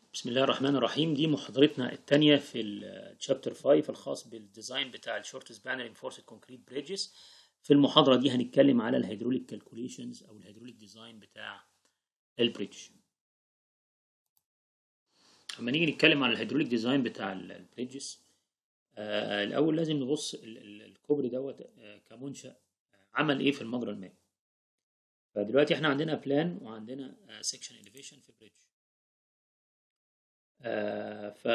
بسم الله الرحمن الرحيم دي محاضرتنا الثانية في الشابتر 5 الخاص بالديزاين بتاع الشورت سبان رينفورسد كونكريت بريدجز في المحاضرة دي هنتكلم على الهيدروليك كالكوليشنز أو الهيدروليك ديزاين بتاع البريدج لما نيجي نتكلم على الهيدروليك ديزاين بتاع البريدجز آه الأول لازم نبص ال- ال- الكوبري دوت آه كمنشأ آه، عمل إيه في المجرى المائي فدلوقتي احنا عندنا بلان وعندنا سكشن elevation في بريدج آه ف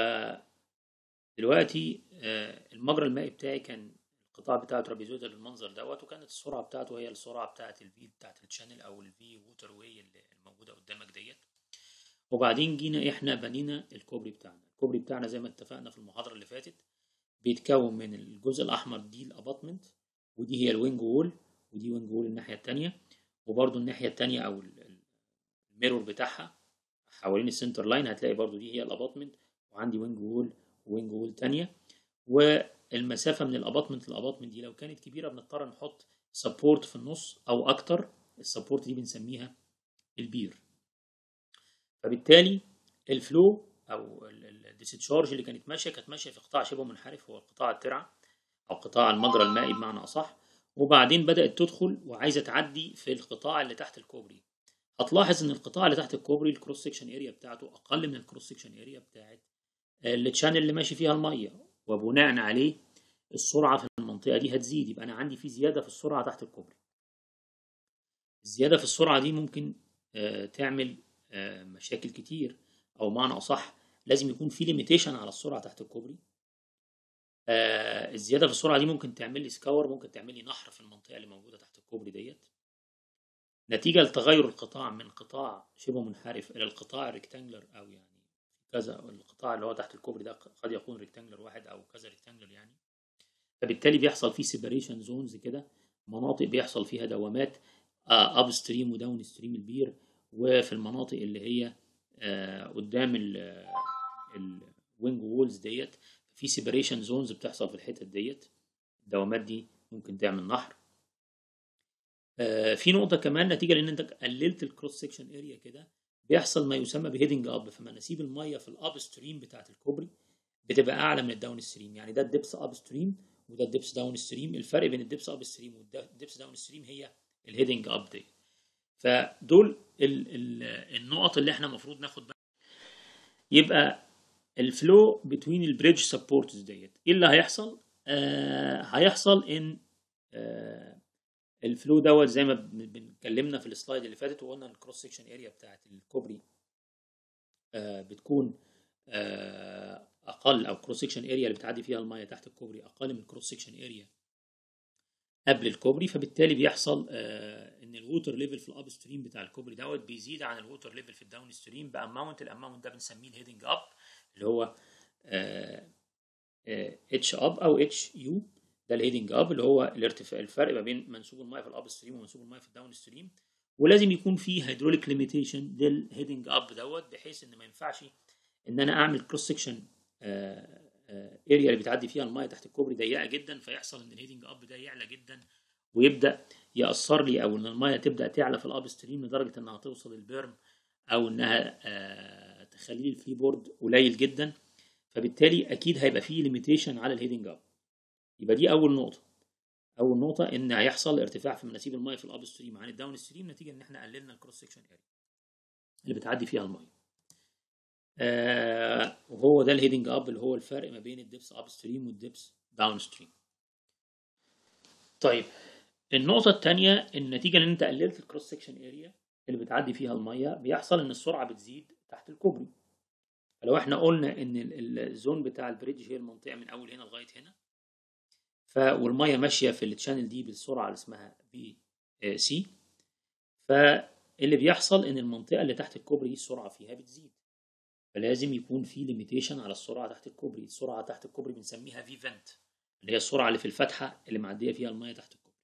دلوقتي آه المجرى المائي بتاعي كان القطاع بتاعه ترابيزويدال بالمنظر دوت وكانت السرعه بتاعته هي السرعه بتاعه الفي بتاعه الشانل او الفي ووتر واي اللي الموجوده قدامك ديت وبعدين جينا احنا بنينا الكوبري بتاعنا الكوبري بتاعنا زي ما اتفقنا في المحاضره اللي فاتت بيتكون من الجزء الاحمر دي الاباطمنت ودي هي الوينج وول ودي وينج وول الناحيه التانية وبرده الناحيه التانية او ال- ال- الميرور بتاعها حوالين السنتر لاين هتلاقي برضو دي هي الاباطمنت وعندي وينج وول وينج وول تانية والمسافة من الاباطمنت للاباطمنت دي لو كانت كبيرة بنضطر نحط سبورت في النص او اكتر السبورت دي بنسميها البير فبالتالي الفلو او الديسشارج اللي كانت ماشية كانت ماشية في قطاع شبه منحرف هو قطاع الترعة او قطاع المجرى المائي بمعنى اصح وبعدين بدأت تدخل وعايزة تعدي في القطاع اللي تحت الكوبري هتلاحظ ان القطاع اللي تحت الكوبري الكروس سكشن اريا بتاعته اقل من الكروس سكشن اريا بتاعت التشانل اللي ماشي فيها الميه وبناء عليه السرعه في المنطقه دي هتزيد يبقى انا عندي في زياده في السرعه تحت الكوبري الزياده في السرعه دي ممكن آه، تعمل آه، مشاكل كتير او معنى اصح لازم يكون في ليميتيشن على السرعه تحت الكوبري آه، الزياده في السرعه دي ممكن تعمل لي سكور ممكن تعمل لي نحر في المنطقه اللي موجوده تحت الكوبري ديت نتيجة لتغير القطاع من قطاع شبه منحرف إلى القطاع الريكتانجلر أو يعني كذا القطاع اللي هو تحت الكوبري ده قد يكون ريكتانجلر واحد أو كذا ريكتانجلر يعني فبالتالي بيحصل فيه سيبريشن زونز كده مناطق بيحصل فيها دوامات اب ستريم وداون ستريم البير وفي المناطق اللي هي آه، قدام الوينج وولز ديت في سيبريشن زونز بتحصل في الحتت ديت الدوامات دي ممكن تعمل نحر آه، في نقطة كمان نتيجة لأن أنت قللت الكروس سكشن اريا كده بيحصل ما يسمى بهيدنج اب فمناسيب المية في الاب ستريم بتاعت الكوبري بتبقى أعلى من الداون ستريم يعني ده الدبس اب ستريم وده الدبس داون ستريم الفرق بين الدبس اب ستريم والدبس داون ستريم هي الهيدنج اب دي فدول ال ال النقط اللي احنا المفروض ناخد بالنا يبقى الفلو بتوين البريدج سبورتس ديت ايه اللي هيحصل؟ آه هيحصل ان آه الفلو دوت زي ما بن- بنتكلمنا في السلايد اللي فاتت وقلنا الكروس سكشن اريا بتاعت الكوبري آه، بتكون آه، اقل او كروس سكشن اريا اللي بتعدي فيها الميه تحت الكوبري اقل من الكروس سكشن اريا قبل الكوبري فبالتالي بيحصل آه، ان الووتر ليفل في الاب ستريم بتاع الكوبري دوت بيزيد عن الووتر ليفل في الداون ستريم باماونت الاماونت ده بنسميه الهيدنج اب اللي هو اتش اب او اتش يو ده الهيدنج اب اللي هو الارتفاع الفرق ما بين منسوب الميه في الاب ستريم ومنسوب الميه في الداون ستريم ولازم يكون في هيدروليك ليميتيشن للهيدنج اب دوت بحيث ان ما ينفعش ان انا اعمل كروس سكشن اريا اللي بتعدي فيها الميه تحت الكوبري ضيقه جدا فيحصل ان الهيدنج اب ده يعلى جدا ويبدا ياثر لي او ان الميه تبدا تعلى في الاب ستريم لدرجه انها توصل البيرم او انها آه، تخلي لي الفري بورد قليل جدا فبالتالي اكيد هيبقى فيه ليميتيشن على الهيدنج اب يبقى دي اول نقطه اول نقطه ان هيحصل ارتفاع في مناسيب الميه في الاب ستريم عن الداون ستريم نتيجه ان احنا قللنا الكروس سكشن اريا اللي بتعدي فيها الميه آه وهو ده الهيدنج اب اللي هو الفرق ما بين الدبس اب ستريم والدبس داون ستريم طيب النقطه الثانيه النتيجه ان انت قللت الكروس سكشن اريا اللي بتعدي فيها الميه بيحصل ان السرعه بتزيد تحت الكوبري فلو احنا قلنا ان ال- ال- الزون بتاع البريدج هي المنطقه من اول هنا لغايه هنا ف والميه ماشيه في التشانل دي بالسرعه اللي اسمها بي سي فاللي بيحصل ان المنطقه اللي تحت الكوبري دي السرعه فيها بتزيد فلازم يكون في ليميتيشن على السرعه تحت الكوبري السرعه تحت الكوبري بنسميها في فنت اللي هي السرعه اللي في الفتحه اللي معديه فيها الميه تحت الكوبري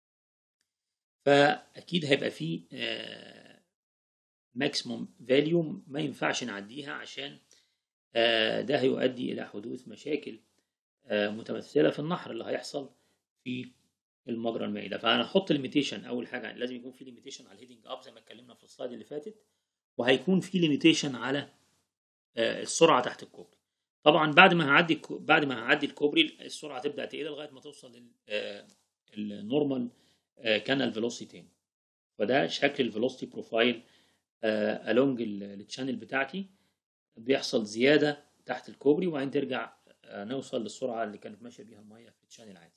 فاكيد هيبقى في ماكسيموم فاليو ما ينفعش نعديها عشان آه، ده هيؤدي الى حدوث مشاكل آه، متمثله في النحر اللي هيحصل في المجرى المائي ده فهنحط ليميتيشن اول حاجه لازم يكون في ليميتيشن على الهيدنج اب زي ما اتكلمنا في السلايد اللي فاتت وهيكون في ليميتيشن على آه، السرعه تحت الكوبري طبعا بعد ما هعدي الكو- بعد ما هعدي الكوبري السرعه تبدا تقل لغايه ما توصل للنورمال كانال فيلوسيتي فده شكل الفيلوسيتي بروفايل الونج التشانل بتاعتي بيحصل زياده تحت الكوبري وبعدين ترجع آه، نوصل للسرعه اللي كانت ماشيه بيها الميه في التشانل عادي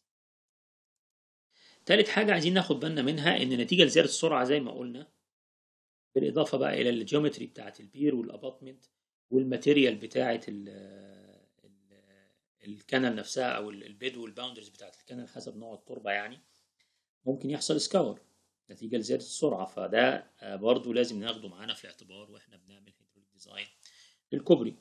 تالت حاجه عايزين ناخد بالنا منها ان نتيجه لزياده السرعه زي ما قلنا بالاضافه بقى الى الجيومتري بتاعه البير والاباطمنت والماتيريال بتاعه ال ال الكنل نفسها او البيد والباوندرز بتاعه الكنل حسب نوع التربه يعني ممكن يحصل سكاور نتيجه لزياده السرعه فده آه، برضو لازم ناخده معانا في الاعتبار واحنا بنعمل هيدروليك ديزاين للكوبري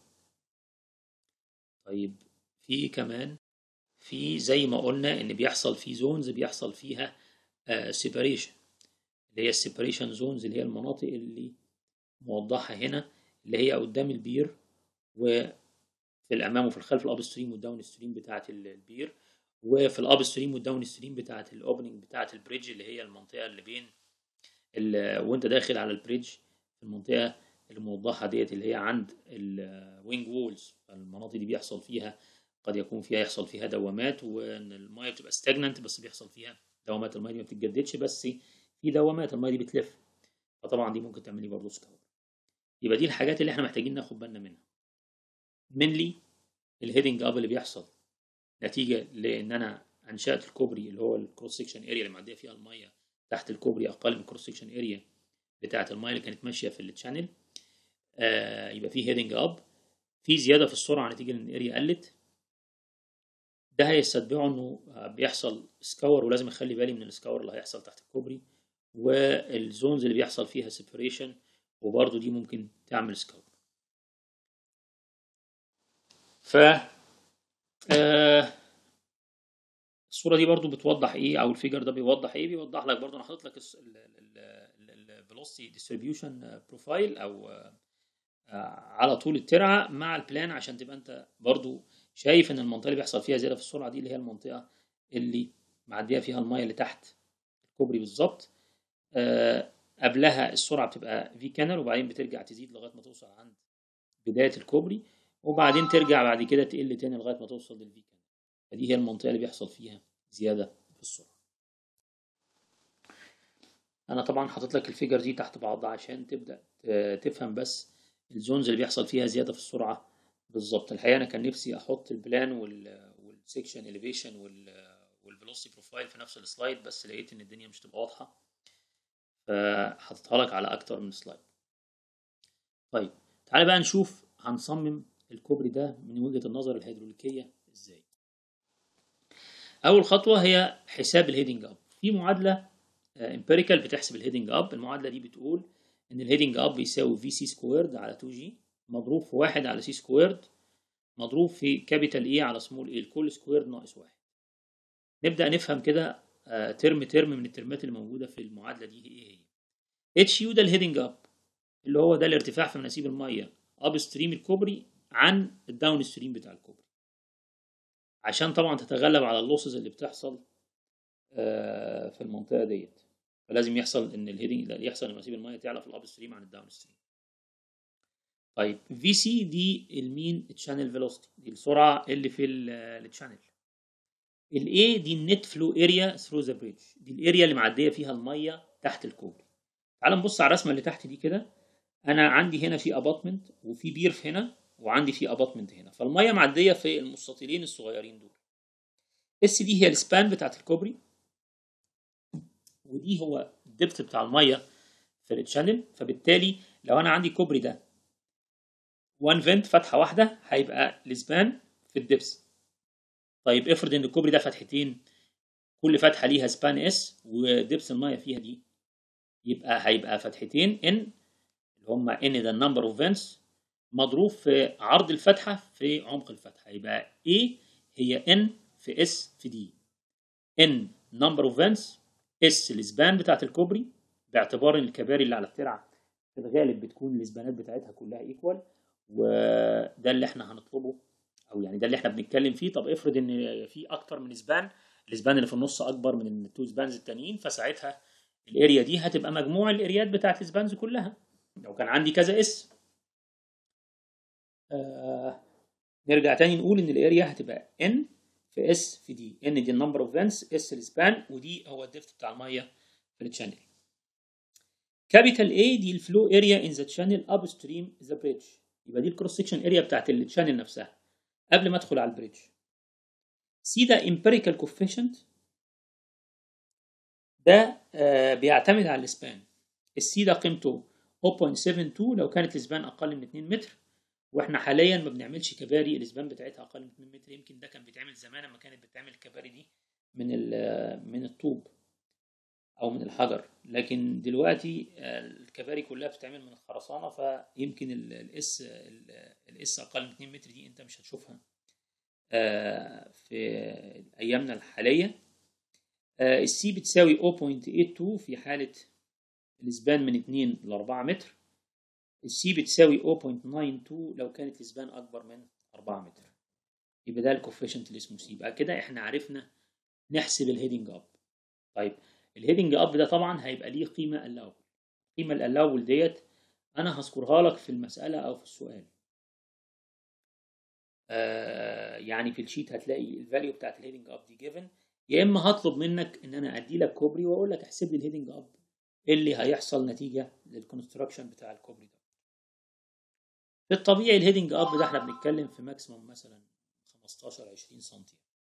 طيب في كمان في زي ما قلنا ان بيحصل في زونز بيحصل فيها سيبريشن اللي هي السيبريشن زونز اللي هي المناطق اللي موضحه هنا اللي هي قدام البير وفي الامام وفي الخلف الاب ستريم والداون ستريم بتاعه البير وفي الاب ستريم والداون ستريم بتاعه الاوبننج بتاعه البريدج اللي هي المنطقه اللي بين ال- وانت داخل على البريدج في المنطقه الموضحه ديت اللي هي عند الوينج وولز المناطق دي بيحصل فيها قد يكون فيها يحصل فيها دوامات وان المايه بتبقى ستاجننت بس بيحصل فيها دوامات المايه دي ما بتتجددش بس في دوامات المايه دي بتلف فطبعا دي ممكن تعمل لي برضه سكاور يبقى دي الحاجات اللي احنا محتاجين ناخد بالنا منها منلي الهيدنج اب اللي بيحصل نتيجه لان انا انشات الكوبري اللي هو الكروس سكشن اريا اللي معديه فيها الميه تحت الكوبري اقل من الكروس سكشن اريا بتاعه الميه اللي كانت ماشيه في التشانل آه يبقى في هيدنج اب في زياده في السرعه نتيجه ان الاريا قلت ده هيستتبعه انه بيحصل سكاور ولازم اخلي بالي من السكاور اللي هيحصل تحت الكوبري والزونز اللي بيحصل فيها سيبريشن وبرضه دي ممكن تعمل سكاور ف آه الصوره دي برضو بتوضح ايه او الفيجر ده بيوضح ايه بيوضح لك برضو انا حاطط لك الفيلوسيتي ديستريبيوشن بروفايل او آه، على طول الترعه مع البلان عشان تبقى انت برضو شايف ان المنطقه اللي بيحصل فيها زياده في السرعه دي اللي هي المنطقه اللي معديه فيها الميه اللي تحت الكوبري بالظبط آه، قبلها السرعه بتبقى في كانال وبعدين بترجع تزيد لغايه ما توصل عند بدايه الكوبري وبعدين ترجع بعد كده تقل تاني لغايه ما توصل للفي كانال فدي هي المنطقه اللي بيحصل فيها زياده في السرعه انا طبعا حاطط لك الفيجر دي تحت بعض عشان تبدا آه، تفهم بس الزونز اللي بيحصل فيها زياده في السرعه بالظبط الحقيقه انا كان نفسي احط البلان وال والسكشن اليفيشن وال والفيلوسيتي بروفايل في نفس السلايد بس لقيت ان الدنيا مش تبقى واضحه فحطيتها لك على اكتر من سلايد طيب تعالى بقى نشوف هنصمم الكوبري ده من وجهه النظر الهيدروليكيه ازاي اول خطوه هي حساب الهيدنج اب في معادله امبيريكال بتحسب الهيدنج اب المعادله دي بتقول ان الهيدنج اب بيساوي في سي سكويرد على 2 جي مضروب في 1 على سي سكويرد مضروب في كابيتال اي على سمول اي الكل سكويرد ناقص 1 نبدا نفهم كده آه، ترم ترم من الترمات اللي موجوده في المعادله دي ايه هي اتش يو ده الهيدنج اب اللي هو ده الارتفاع في مناسيب الميه اب ستريم الكوبري عن الداون ستريم بتاع الكوبري عشان طبعا تتغلب على اللوسز اللي بتحصل آه، في المنطقه ديت فلازم يحصل ان الهيدنج يحصل ان مناسيب الميه تعلى في الاب ستريم عن الداون ستريم طيب في سي دي المين تشانل فيلوسيتي دي السرعه اللي في التشانل الاي دي النت فلو اريا ثرو ذا بريدج دي الاريا اللي معديه فيها الميه تحت الكوبري تعال نبص على الرسمه اللي تحت دي كده انا عندي هنا في اباطمنت وفي بير هنا وعندي في اباطمنت هنا فالميه معديه في المستطيلين الصغيرين دول اس دي هي السبان بتاعت الكوبري ودي هو الدبت بتاع الميه في التشانل فبالتالي لو انا عندي كوبري ده وان فنت فتحه واحده هيبقى السبان في الدبس طيب افرض ان الكوبري ده فتحتين كل فتحه ليها سبان اس ودبس الميه فيها دي يبقى هيبقى فتحتين ان اللي هم ان ده النمبر اوف فينتس مضروب في عرض الفتحه في عمق الفتحه يبقى A هي ان في اس في دي ان نمبر اوف فينتس اس الاسبان بتاعت الكوبري باعتبار ان الكباري اللي على الترعه في الغالب بتكون الاسبانات بتاعتها كلها ايكوال وده اللي احنا هنطلبه او يعني ده اللي احنا بنتكلم فيه طب افرض ان في اكتر من اسبان الاسبان اللي في النص اكبر من التو سبانز التانيين فساعتها الاريا دي هتبقى مجموع الاريات بتاعت السبانز كلها لو كان عندي كذا اس آه نرجع تاني نقول ان الاريا هتبقى ان في اس في دي ان دي النمبر اوف فينتس اس السبان ودي هو الديفت بتاع الميه في التشانل كابيتال A دي الفلو اريا ان ذا تشانل اب ستريم ذا بريدج يبقى دي الكروس سكشن اريا بتاعت التشانل نفسها قبل ما ادخل على البريدج سي ده امبيريكال كوفيشنت ده آه بيعتمد على السبان السي ده قيمته 0.72 لو كانت السبان اقل من 2 متر واحنا حاليا ما بنعملش كباري الاسبان بتاعتها اقل من 2 متر يمكن ده كان بيتعمل زمان لما كانت بتعمل الكباري دي من من الطوب او من الحجر لكن دلوقتي الكباري كلها بتتعمل من الخرسانه فيمكن الاس الاس اقل من 2 متر دي انت مش هتشوفها في ايامنا الحاليه السي بتساوي 0.82 في حاله الاسبان من 2 ل 4 متر السي بتساوي 0.92 لو كانت الاسبان اكبر من 4 متر يبقى ده الكوفيشنت اللي اسمه سي بقى كده احنا عرفنا نحسب الهيدنج اب طيب الهيدنج اب ده طبعا هيبقى ليه قيمه الاول القيمه الاول ديت انا هذكرها لك في المساله او في السؤال آه يعني في الشيت هتلاقي الفاليو بتاعت الهيدنج اب دي جيفن يا اما هطلب منك ان انا ادي لك كوبري واقول لك احسب لي الهيدنج اب اللي هيحصل نتيجه للكونستراكشن بتاع الكوبري ده في الطبيعي الهيدنج اب ده احنا بنتكلم في ماكسيموم مثلا 15 20 سم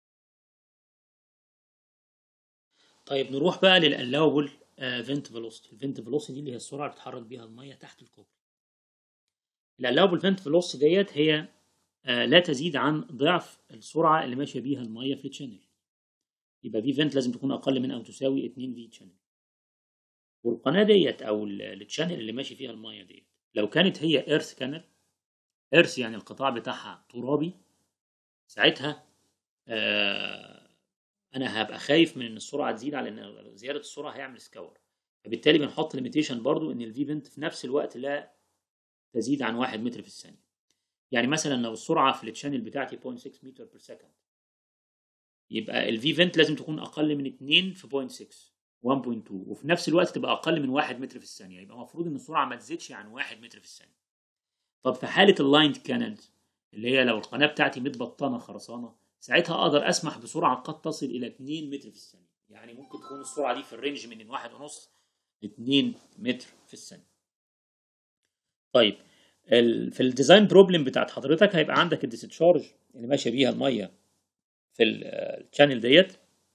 طيب نروح بقى للالاوبل فينت فيلوسيتي الفينت فيلوسيتي دي اللي هي السرعه اللي بتحرك بيها الميه تحت الكوبري الالاوبل فينت فيلوسيتي ديت هي آه لا تزيد عن ضعف السرعه اللي ماشيه بيها الميه في التشانل يبقى في فينت لازم تكون اقل من او تساوي 2 في تشانل والقناه ديت او التشانل اللي ماشي فيها الميه ديت لو كانت هي ايرث كانال ايرث يعني القطاع بتاعها ترابي ساعتها آه انا هبقى خايف من ان السرعه تزيد على ان زياده السرعه هيعمل سكور فبالتالي بنحط ليميتيشن برضو ان الفي فنت في نفس الوقت لا تزيد عن 1 متر في الثانيه يعني مثلا لو السرعه في التشانل بتاعتي 0.6 متر بير سكند يبقى الفي فنت لازم تكون اقل من 2 في 0.6 1.2 وفي نفس الوقت تبقى اقل من 1 متر في الثانيه يبقى المفروض ان السرعه ما تزيدش عن 1 متر في الثانيه طب في حاله اللايند كانالز اللي هي لو القناه بتاعتي متبطنه خرسانه ساعتها اقدر اسمح بسرعه قد تصل الى 2 متر في الثانيه يعني ممكن تكون السرعه دي في الرينج من 1.5 ل 2 متر في الثانيه طيب في الديزاين بروبلم بتاعت حضرتك هيبقى عندك الديستشارج اللي ماشيه بيها الميه في الشانل ديت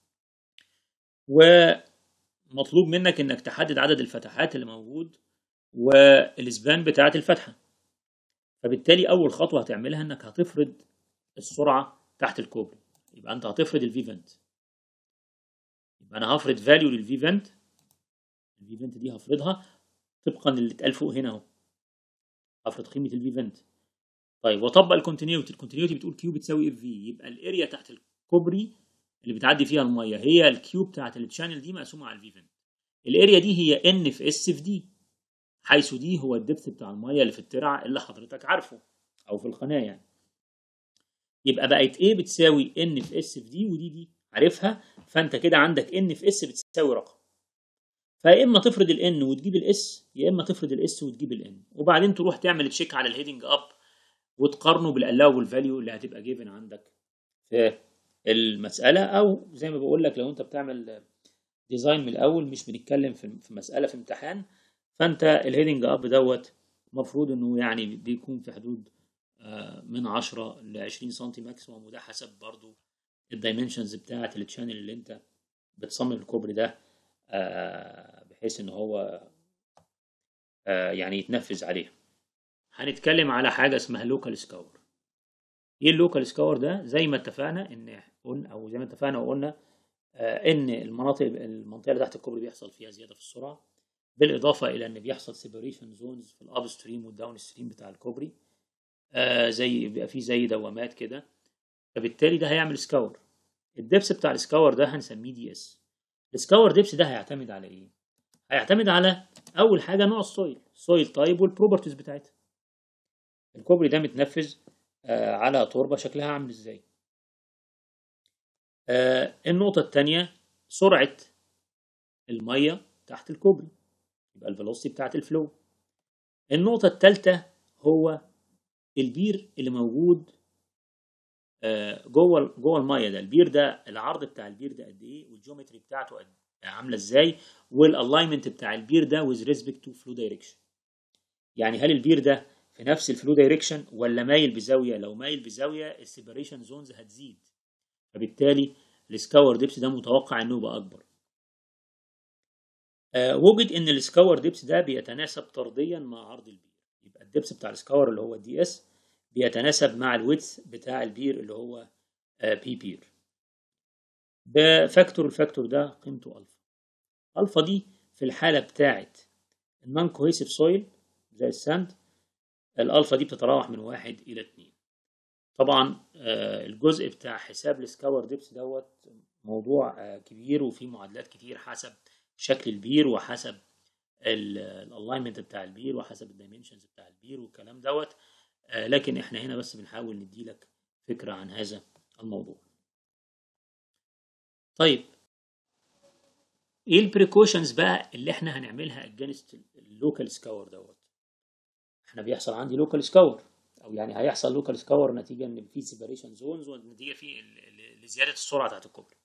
ومطلوب منك انك تحدد عدد الفتحات اللي موجود والاسبان بتاعه الفتحه فبالتالي اول خطوه هتعملها انك هتفرض السرعه تحت الكوبري يبقى انت هتفرض الفي فنت يبقى انا هفرض فاليو للفي فنت الفي فنت دي هفرضها طبقا للي اتقال فوق هنا اهو هفرض قيمه الفي فنت طيب واطبق الكونتينيوتي الكونتينيوتي بتقول كيو بتساوي اف في يبقى الاريا تحت الكوبري اللي بتعدي فيها الميه هي الكيو بتاعت التشانل دي مقسومه على الفي فنت الاريا دي هي ان في اس في دي حيث دي هو الدبث بتاع الميه اللي في الترع اللي حضرتك عارفه او في القناه يعني يبقى بقت ايه بتساوي ان في اس في دي ودي دي عارفها فانت كده عندك ان في اس بتساوي رقم فيا اما تفرض الان وتجيب الاس يا اما تفرض الاس وتجيب الان وبعدين تروح تعمل تشيك على الهيدنج اب وتقارنه بالالاوبل فاليو اللي هتبقى جيفن عندك في المساله او زي ما بقول لك لو انت بتعمل ديزاين من الاول مش بنتكلم في مساله في امتحان فانت الهيدنج اب دوت المفروض انه يعني بيكون في حدود من 10 ل 20 سم ماكسيموم وده حسب برضو الدايمنشنز بتاعه التشانل اللي انت بتصمم الكوبري ده بحيث ان هو يعني يتنفذ عليه هنتكلم على حاجه اسمها لوكال سكاور ايه اللوكال سكاور ده زي ما اتفقنا ان قلنا او زي ما اتفقنا وقلنا ان المناطق المنطقه اللي تحت الكوبري بيحصل فيها زياده في السرعه بالاضافه الى ان بيحصل سيبريشن زونز في الاب ستريم والداون ستريم بتاع الكوبري آه زي بيبقى فيه زي دوامات كده فبالتالي ده هيعمل سكاور الدبس بتاع السكاور ده هنسميه دي اس السكاور دبس ده هيعتمد على ايه هيعتمد على اول حاجه نوع السويل السويل تايب والبروبرتيز بتاعتها الكوبري ده متنفذ آه على تربه شكلها عامل ازاي آه النقطه الثانيه سرعه الميه تحت الكوبري يبقى الفيلوسيتي بتاعت الفلو النقطه الثالثه هو البير اللي موجود آه، جوه جوه الميه ده البير ده العرض بتاع البير ده قد ايه والجيومتري بتاعته قد عامله ازاي والالاينمنت بتاع البير ده with respect to flow direction يعني هل البير ده في نفس الفلو دايركشن ولا مايل بزاويه لو مايل بزاويه السيبريشن زونز هتزيد فبالتالي السكاور ديبس ده متوقع انه يبقى اكبر آه وجد ان السكاور ديبس ده بيتناسب طرديا مع عرض البير يبقى الدبس بتاع السكاور اللي هو الدي اس بيتناسب مع الويدث بتاع البير اللي هو آه بي بير بفاكتور الفاكتور ده قيمته الفا الفا دي في الحاله بتاعه النون كوهيسيف سويل زي الساند الالفا دي بتتراوح من واحد الى اتنين طبعا آه الجزء بتاع حساب السكاور ديبس دوت موضوع آه كبير وفيه معادلات كتير حسب شكل البير وحسب الالاينمنت بتاع البير وحسب الدايمنشنز بتاع البير والكلام دوت آه لكن احنا هنا بس بنحاول نديلك فكره عن هذا الموضوع طيب ايه البريكوشنز بقى اللي احنا هنعملها اجينست اللوكال سكاور دوت احنا بيحصل عندي لوكال سكاور او يعني هيحصل لوكال سكاور نتيجه ان في سيبريشن زونز ونتيجه في لزياده السرعه بتاعت الكوبري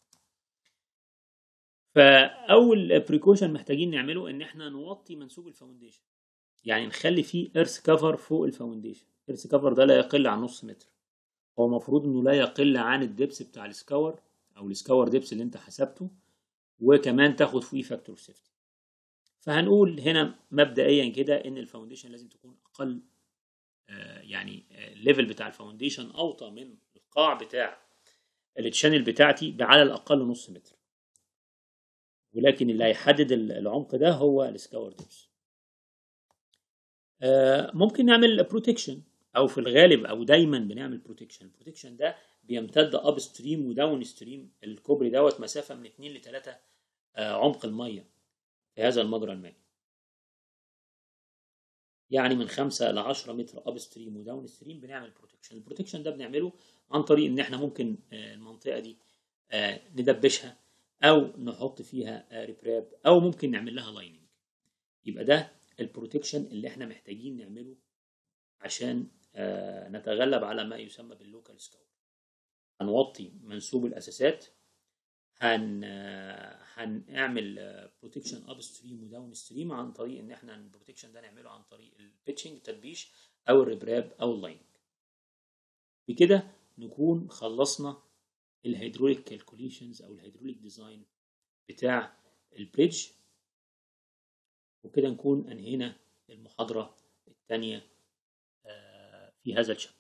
فاول بريكوشن محتاجين نعمله ان احنا نوطي منسوب الفاونديشن يعني نخلي فيه ايرث كفر فوق الفاونديشن ايرث كفر ده لا يقل عن نص متر هو المفروض انه لا يقل عن الدبس بتاع السكاور او السكاور دبس اللي انت حسبته وكمان تاخد فيه فاكتور سيفتي فهنقول هنا مبدئيا كده ان الفاونديشن لازم تكون اقل آه يعني الليفل بتاع الفاونديشن اوطى من القاع بتاع التشانل بتاعتي على الاقل نص متر ولكن اللي هيحدد العمق ده هو السكاور ديبس آه ممكن نعمل بروتكشن او في الغالب او دايما بنعمل بروتكشن البروتكشن ده بيمتد اب ستريم وداون ستريم الكوبري دوت مسافه من 2 ل 3 آه عمق الميه في هذا المجرى المائي يعني من 5 ل 10 متر اب ستريم وداون ستريم بنعمل بروتكشن البروتكشن ده بنعمله عن طريق ان احنا ممكن آه المنطقه دي آه ندبشها او نحط فيها ريبراب او ممكن نعمل لها لايننج يبقى ده البروتكشن اللي احنا محتاجين نعمله عشان آه نتغلب على ما يسمى باللوكال سكاور هنوطي منسوب الاساسات هن هنعمل بروتكشن اب ستريم وداون ستريم عن طريق ان احنا البروتكشن ده نعمله عن طريق البيتشنج التدبيش او الريبراب او اللايننج بكده نكون خلصنا الهيدروليك كالكوليشنز او الهيدروليك ديزاين بتاع البريدج وكده نكون انهينا المحاضره الثانيه في هذا الشابتر